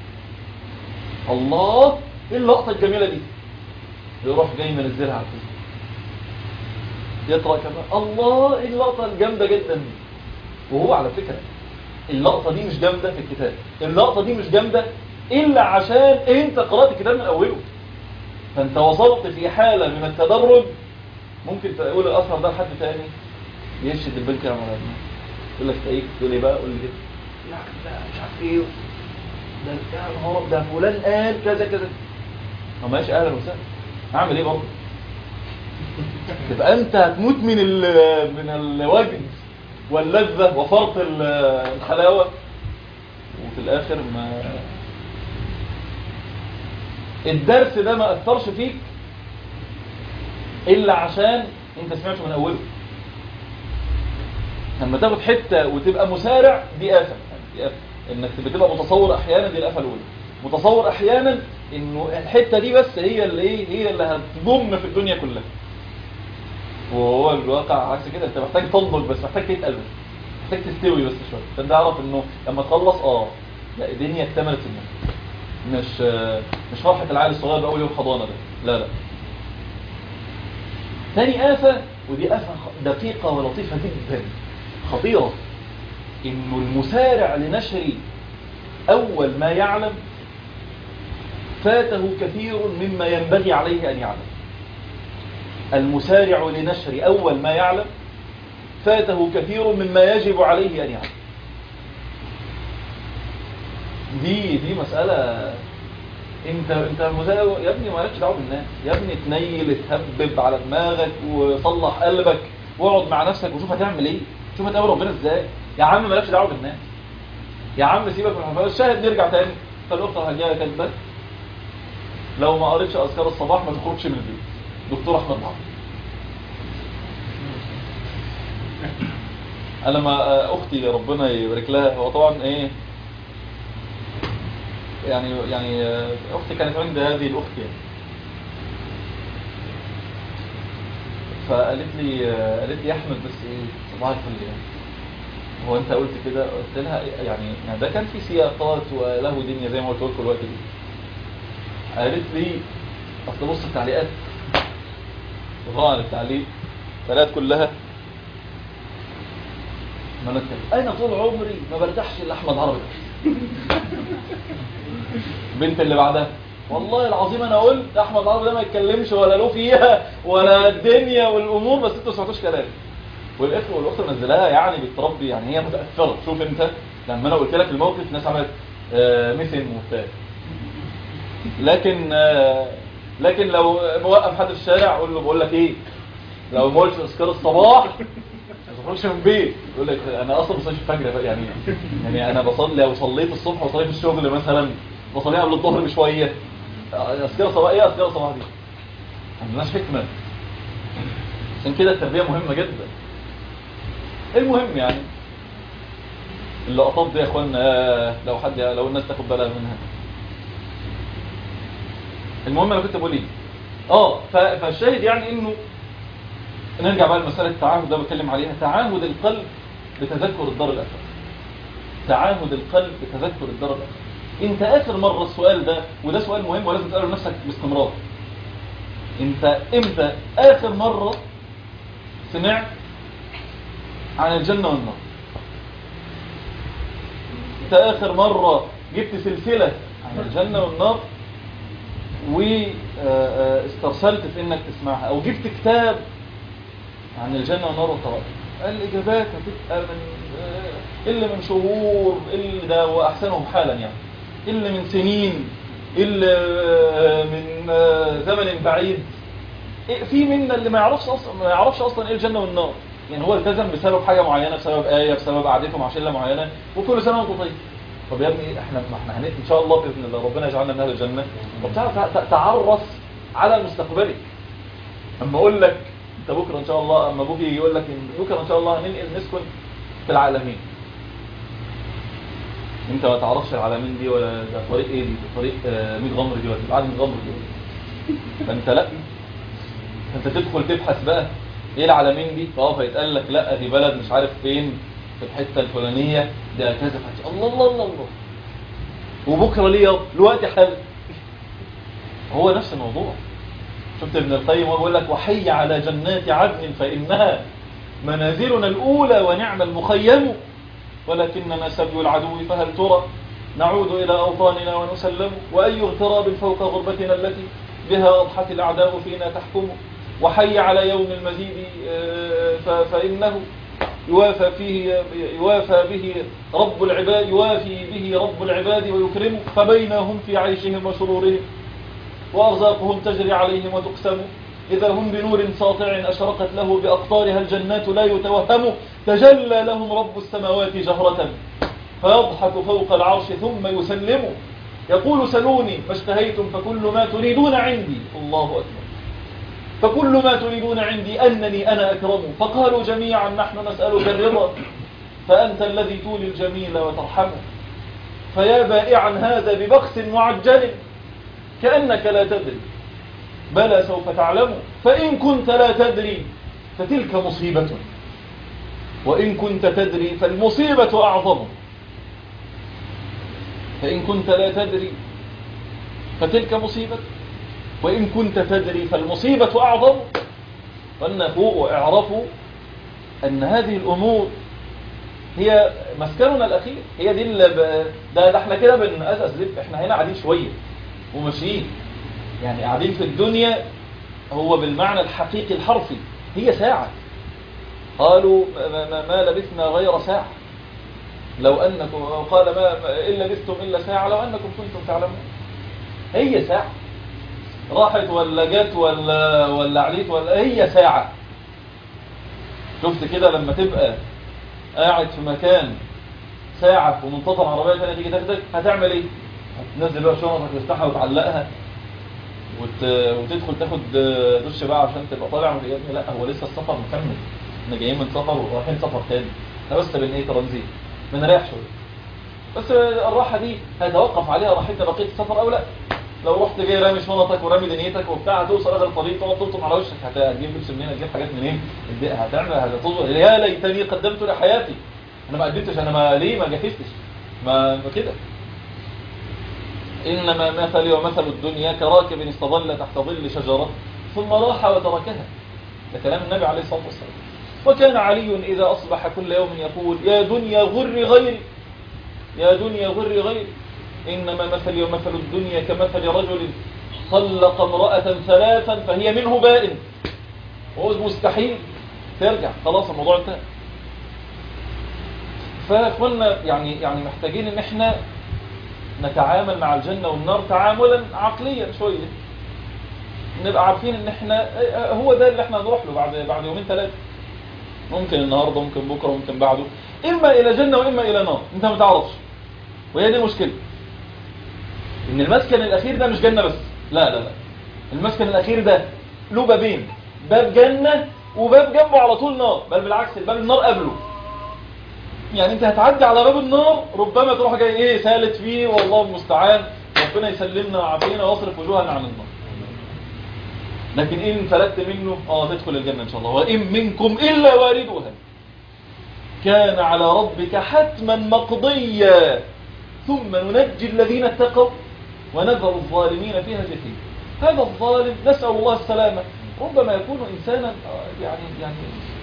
[SPEAKER 1] الله ايه اللقطه الجميله دي يروح جاي منزلها على الفيسبوك يقرا كمان الله ايه اللقطه الجامده جدا دي وهو على فكره اللقطه دي مش جامده في الكتاب اللقطه دي مش جامده الا عشان انت قرات الكتاب من اوله فانت وصلت في حاله من التدرج ممكن تقول الاثر ده لحد تاني يرشد البنك يا مولانا يقول لك ايه تقول ايه بقى قول لي ايه لا لا مش عارف ايه ده بتاع الهرب ده فلان قال كذا كذا ما ماشي اهلا وسهلا اعمل ايه برضه تبقى انت هتموت من ال من الوجد واللذة وفرط ال- الحلاوة وفي الاخر ما الدرس ده ما اثرش فيك الا عشان انت سمعته من اوله لما تاخد حته وتبقى مسارع دي آفة دي آفة انك بتبقى متصور احيانا دي الآفة الاولى متصور احيانا انه الحته دي بس هي اللي ايه هي اللي هتضم في الدنيا كلها وهو الواقع عكس كده انت محتاج تنضج بس محتاج تتقل بس محتاج تستوي بس شويه عشان تعرف انه لما تخلص اه لا الدنيا اكتملت في النص مش مش فرحه العيل الصغير باول يوم حضانه ده لا لا تاني آفة ودي آفة خ- دقيقة ولطيفة جدا خطيرة إنه المسارع لنشر أول ما يعلم فاته كثير مما ينبغي عليه أن يعلم المسارع لنشر أول ما يعلم فاته كثير مما يجب عليه أن يعلم دي دي مسألة انت انت مزاو يا ابني مالكش دعوه بالناس يا ابني تنيل تهبب على دماغك وصلح قلبك واقعد مع نفسك وشوف هتعمل ايه شوف هتقابل ربنا ازاي يا عم مالكش دعوه بالناس يا عم سيبك من الحفاظ الشاهد نرجع تاني فالاخت هجايه كاتبه لو ما قريتش اذكار الصباح ما تخرجش من البيت دكتور احمد معاذ انا ما اختي ربنا يبارك لها هو طبعا ايه يعني يعني آه، اختي كانت عند هذه الاخت يعني فقالت لي آه، قالت لي يا احمد بس ايه صباح الفل يعني هو انت قلت كده قلت لها يعني يعني ده كان في سياقات وله دنيا زي ما قلت لكم الوقت دي قالت لي اصل بص التعليقات طبعا التعليق التعليقات كلها ما انا انا طول عمري ما برتاحش الا احمد عربي بنت اللي بعدها والله العظيم انا قلت احمد عربي ده ما يتكلمش ولا له فيها ولا الدنيا والامور بس انتوا ما سمعتوش كلامي والاخوه والاخت منزلاها يعني بتربي يعني هي متاثره شوف انت لما انا قلت لك الموقف الناس عملت آه مثل وبتاع لكن آه لكن لو موقف حد في الشارع اقول له بقول لك ايه لو ما قلتش اذكار الصباح ما تخرجش من البيت يقول لك انا اصلا بصلي الفجر بقى يعني يعني انا بصلي لو صليت الصبح وصليت في الشغل مثلا بصليها قبل الظهر بشويه اذكار الصباح ايه اذكار الصباح دي ما عندناش حكمه عشان كده التربيه مهمه جدا المهم يعني اللقطات دي يا اخوانا لو حد لو الناس تاخد بالها منها المهم انا كنت بقول ايه اه ف- فالشاهد يعني انه نرجع بقى لمساله التعاهد ده بتكلم عليها تعاهد القلب بتذكر الدار الاخره تعاهد القلب بتذكر الدار الاخره انت اخر مره السؤال ده وده سؤال مهم ولازم تساله لنفسك باستمرار انت امتى اخر مره سمعت عن الجنه والنار انت اخر مره جبت سلسله عن الجنه والنار واسترسلت في انك تسمعها او جبت كتاب عن الجنة والنار وقرأت الإجابات هتبقى من آه، اللي من شهور اللي ده وأحسنهم حالا يعني اللي من سنين اللي آه، من آه، زمن بعيد إيه، في منا اللي ما يعرفش أصلا ما يعرفش أصلا إيه الجنة والنار يعني هو التزم بسبب حاجة معينة بسبب آية بسبب قعدته مع شلة معينة وكل سنة وانت طيب طب يا ابني احنا ما احنا هنت ان شاء الله باذن الله ربنا يجعلنا من اهل الجنه طب تعرف ت- تعرف على مستقبلك اما اقول لك انت بكره ان شاء الله اما ابوك يجي يقول لك إن بكره ان شاء الله هننقل نسكن في العالمين انت ما تعرفش العالمين دي ولا ده طريق ايه دي ده طريق آه، ميت غمر دي ولا بعد ميت غمر دي فانت لا انت تدخل تبحث بقى ايه العالمين دي فاه فيتقال لك لا دي بلد مش عارف فين في الحته الفلانيه ده كذا فتش الله الله الله الله وبكره ليه يابا؟ الوقت حل هو نفس الموضوع شفت ابن القيم وهو بيقول لك وحي على جنات عدن فانها منازلنا الاولى ونعم المخيم ولكننا سبي العدو فهل ترى نعود إلى أوطاننا ونسلم وأي اغتراب فوق غربتنا التي بها أضحت الأعداء فينا تحكم وحي على يوم المزيد آه، ف- فإنه يوافى فيه يوافى به رب العباد يوافي به رب العباد ويكرمه فبينهم في عيشهم وسرورهم وأرزاقهم تجري عليهم وتقسم إذا هم بنور ساطع أشرقت له بأقطارها الجنات لا يتوهم تجلى لهم رب السماوات جهرة فيضحك فوق العرش ثم يسلم يقول سلوني ما اشتهيتم فكل ما تريدون عندي الله أكبر فكل ما تريدون عندي أنني أنا أكرم فقالوا جميعا نحن نسألك الرضا فأنت الذي تولي الجميل وترحمه فيا بائعا هذا ببخس معجل كأنك لا تدري بلى سوف تعلم فإن كنت لا تدري فتلك مصيبة وإن كنت تدري فالمصيبة أعظم فإن كنت لا تدري فتلك مصيبة وإن كنت تدري فالمصيبة أعظم فأنفوا واعرفوا أن هذه الأمور هي مسكننا الأخير هي دي اللي ب... ده, ده احنا كده بنأسس لب احنا هنا قاعدين شوية وماشيين يعني قاعدين في الدنيا هو بالمعنى الحقيقي الحرفي هي ساعة قالوا ما, ما, ما لبثنا غير ساعة لو أنكم قال ما ما- إن لبثتم إلا ساعة لو أنكم كنتم تعلمون هي ساعة راحت ولا جت ولا ولا عليت ولا هي ساعة شفت كده لما تبقى قاعد في مكان ساعة ومنتظر عربية تانية تيجي تاخدك هتعمل ايه؟ هتنزل بقى شنطك تفتحها وتعلقها وت... وتدخل تاخد دش بقى عشان تبقى طالع من الإيام لا هو لسه السفر مكمل احنا جايين من سفر ورايحين سفر تاني احنا بس بين ايه ترانزيت بنريح شويه بس الراحه دي هيتوقف عليها راحتنا بقيه السفر او لا لو رحت جاي رامي شنطك ورامي دنيتك وبتاع هتوصل اخر الطريق تقعد تلطم على وشك هت- هتجيب لبس منين هتجيب حاجات منين الد- هتعمل هتظهر يا ليتني قدمت لحياتي انا ما قدمتش انا ما ليه ما جهزتش ما ما كده انما مثلي ومثل الدنيا كراكب استظل تحت ظل شجره ثم راح وتركها ده كلام النبي عليه الصلاه والسلام وكان علي اذا اصبح كل يوم يقول يا دنيا غر غيري يا دنيا غر غيري إنما مثلي ومثل الدنيا كمثل رجل طلق امرأة ثلاثا فهي منه بائن وهو مستحيل ترجع خلاص الموضوع انتهى فاخوانا يعني يعني محتاجين ان احنا نتعامل مع الجنة والنار تعاملا عقليا شوية نبقى عارفين ان احنا هو ده اللي احنا هنروح له بعد بعد يومين ثلاثة ممكن النهارده ممكن بكره ممكن بعده اما الى جنة واما الى نار انت ما تعرفش وهي دي المشكله ان المسكن الاخير ده مش جنة بس لا لا لا المسكن الاخير ده له بابين باب جنة وباب جنبه على طول نار بل بالعكس الباب النار قبله يعني انت هتعدي على باب النار ربما تروح جاي ايه سالت فيه والله المستعان ربنا يسلمنا ويعافينا ويصرف وجوهنا عن النار لكن ان فلت منه اه تدخل الجنة ان شاء الله وان منكم الا واردها كان على ربك حتما مقضيا ثم ننجي الذين اتقوا ونذر الظالمين فيها جثيا هذا الظالم نسأل الله السلامة ربما يكون إنسانا آه، يعني يعني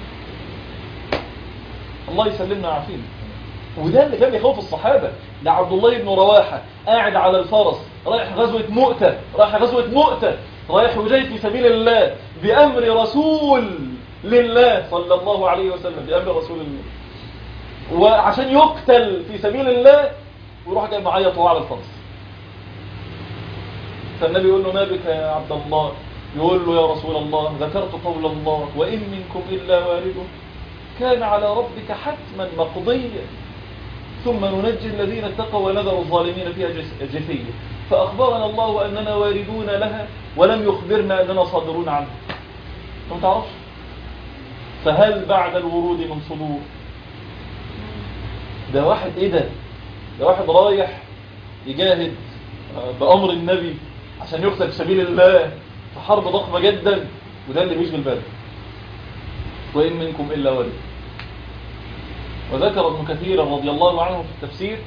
[SPEAKER 1] الله يسلمنا ويعافينا وده اللي كان يخوف الصحابة ده عبد الله بن رواحة قاعد على الفرس رايح غزوة مؤتة رايح غزوة مؤتة رايح يجاهد في سبيل الله بأمر رسول لله صلى الله عليه وسلم بأمر رسول الله وعشان يقتل في سبيل الله ويروح جاي معيط وهو على الفرس فالنبي يقول له ما بك يا عبد الله يقول له يا رسول الله ذكرت قول الله وإن منكم إلا وارده كان على ربك حتما مقضيا ثم ننجي الذين اتقوا ونذر الظالمين فيها جس- جثية فأخبرنا الله أننا واردون لها ولم يخبرنا أننا صادرون عنها أنت ما تعرفش فهل بعد الورود من صدور ده واحد ايه ده ده واحد رايح يجاهد آه، بأمر النبي عشان يقتل في سبيل الله في حرب ضخمة جدا وده اللي بيشغل باله وإن منكم إلا ولد وذكر ابن كثير رضي الله عنه في التفسير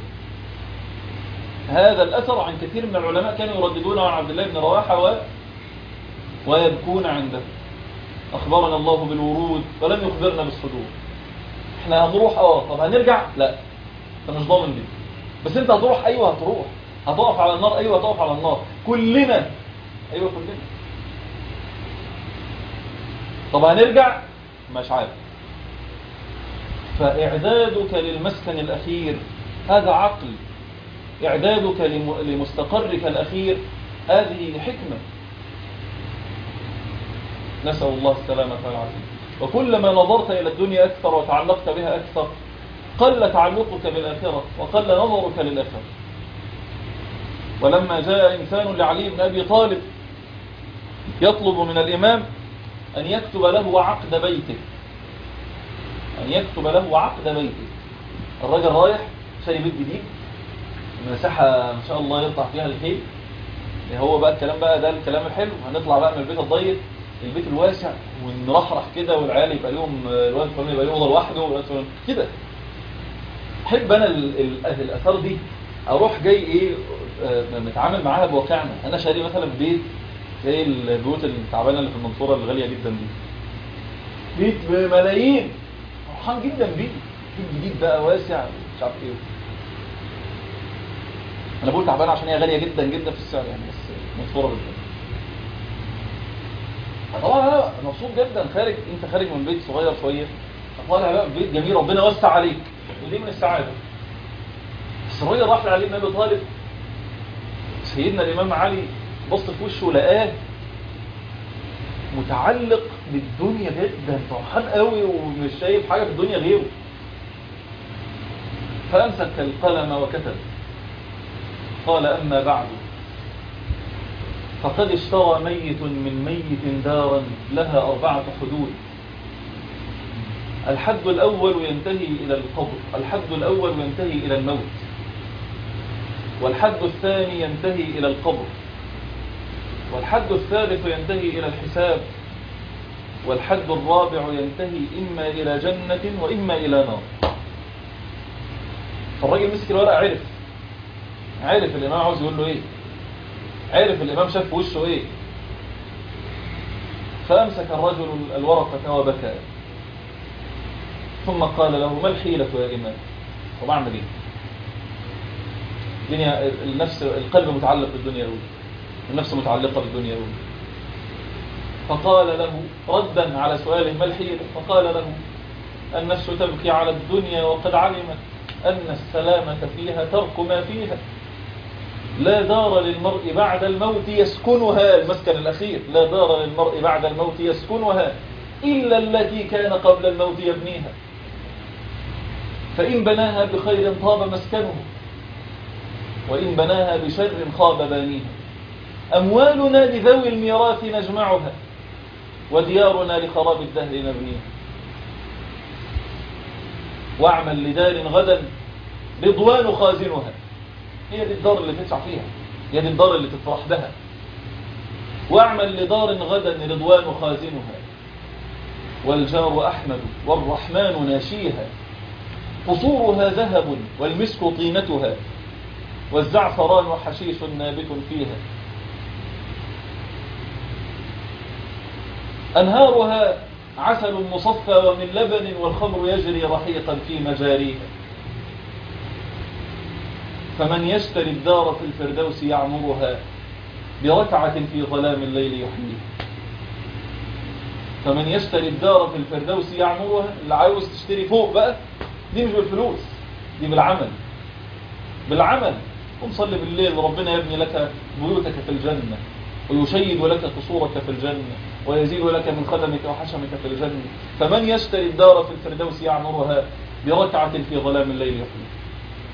[SPEAKER 1] هذا الأثر عن كثير من العلماء كانوا يرددونه عن عبد الله بن رواحة و... ويبكون عنده أخبرنا الله بالورود ولم يخبرنا بالصدور احنا هنروح اه طب هنرجع لا انت مش ضامن دي بس انت هتروح ايوه هتروح هتقف على النار ايوه هتقف على النار كلنا ايوه كلنا طب هنرجع مش عارف فإعدادك للمسكن الأخير هذا عقل إعدادك لم- لمستقرك الأخير هذه حكمة نسأل الله السلامة والعافية وكلما نظرت إلى الدنيا أكثر وتعلقت بها أكثر قل تعلقك بالآخرة وقل نظرك للآخرة ولما جاء إنسان لعلي بن أبي طالب يطلب من الإمام أن يكتب له عقد بيته أن يكتب له عقد بيته الراجل رايح شاري بيت جديد مساحة ما شاء الله يقطع فيها الخيل هو بقى الكلام بقى ده الكلام الحلو هنطلع بقى من البيت الضيق البيت الواسع ونرحرح كده والعيال يبقى لهم الواد الفلاني يبقى له اوضه لوحده والواد الفلاني كده احب انا ال- ال- الاثار دي اروح جاي ايه آه، متعامل معاها بواقعنا انا شاري مثلا بيت زي البيوت التعبانه اللي في المنصوره الغاليه جدا دي بيت بملايين فرحان جدا بيه بيت جديد بقى واسع مش عارف ايه انا بقول تعبان عشان هي غاليه جدا جدا في السعر يعني بس منصوره بالذات طبعا انا مبسوط جدا خارج انت خارج من بيت صغير شويه طالع بقى من بيت جميل ربنا وسع عليك ودي من السعاده بس الراجل راح لعلي بن ابي طالب سيدنا الامام علي بص في وشه لقاه متعلق بالدنيا جدا فرحان قوي ومش شايف حاجه في الدنيا غيره فامسك القلم وكتب قال اما بعد فقد اشترى ميت من ميت دارا لها أربعة حدود الحد الأول ينتهي إلى القبر الحد الأول ينتهي إلى الموت والحد الثاني ينتهي إلى القبر والحد الثالث ينتهي إلى الحساب والحد الرابع ينتهي إما إلى جنة وإما إلى نار فالراجل مسك الورقة عرف عرف الإمام عاوز يقول له إيه عرف الإمام شاف في وشه إيه فأمسك الرجل الورقة وبكى ثم قال له ما الحيلة يا إمام طب أعمل إيه الدنيا النفس القلب متعلق بالدنيا أوي النفس متعلقة بالدنيا أوي فقال له ردا على سؤاله ما الحيلة فقال له النفس تبكي على الدنيا وقد علمت أن السلامة فيها ترك ما فيها لا دار للمرء بعد الموت يسكنها المسكن الأخير لا دار للمرء بعد الموت يسكنها إلا التي كان قبل الموت يبنيها فإن بناها بخير طاب مسكنه وإن بناها بشر خاب بانيها أموالنا لذوي الميراث نجمعها وديارنا لخراب الدهر نبنيها واعمل لدار غدا رضوان خازنها هي دي الدار اللي تدفع فيها هي دي الدار اللي تفرح بها واعمل لدار غدا رضوان خازنها والجار أحمد والرحمن ناشيها قصورها ذهب والمسك طينتها والزعفران حشيش نابت فيها أنهارها عسل مصفى ومن لبن والخمر يجري رحيقا في مجاريها فمن يشتري الدار في الفردوس يعمرها بركعة في ظلام الليل يحييها فمن يشتري الدار في الفردوس يعمرها اللي عاوز تشتري فوق بقى دي مش بالفلوس دي بالعمل بالعمل قم صلي بالليل ربنا يبني لك بيوتك في الجنة ويشيد لك قصورك في الجنة ويزيد لك من خدمك وحشمك في الجنة فمن يشتري الدار في الفردوس يعمرها بركعة في ظلام الليل يحيي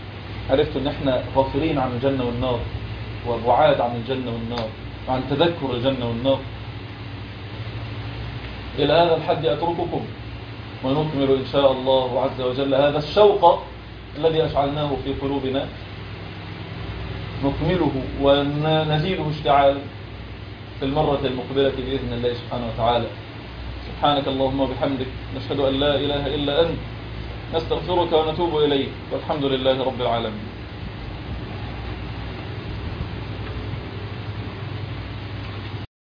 [SPEAKER 1] عرفتوا ان احنا غافلين عن الجنة والنار وبعاد عن الجنة والنار وعن تذكر الجنة والنار إلى هذا الحد أترككم ونكمل إن شاء الله عز وجل هذا الشوق الذي أشعلناه في قلوبنا نكمله ونزيده اشتعالا في المرة المقبلة بإذن الله سبحانه وتعالى سبحانك اللهم وبحمدك نشهد أن لا إله إلا أنت نستغفرك ونتوب إليك والحمد لله رب العالمين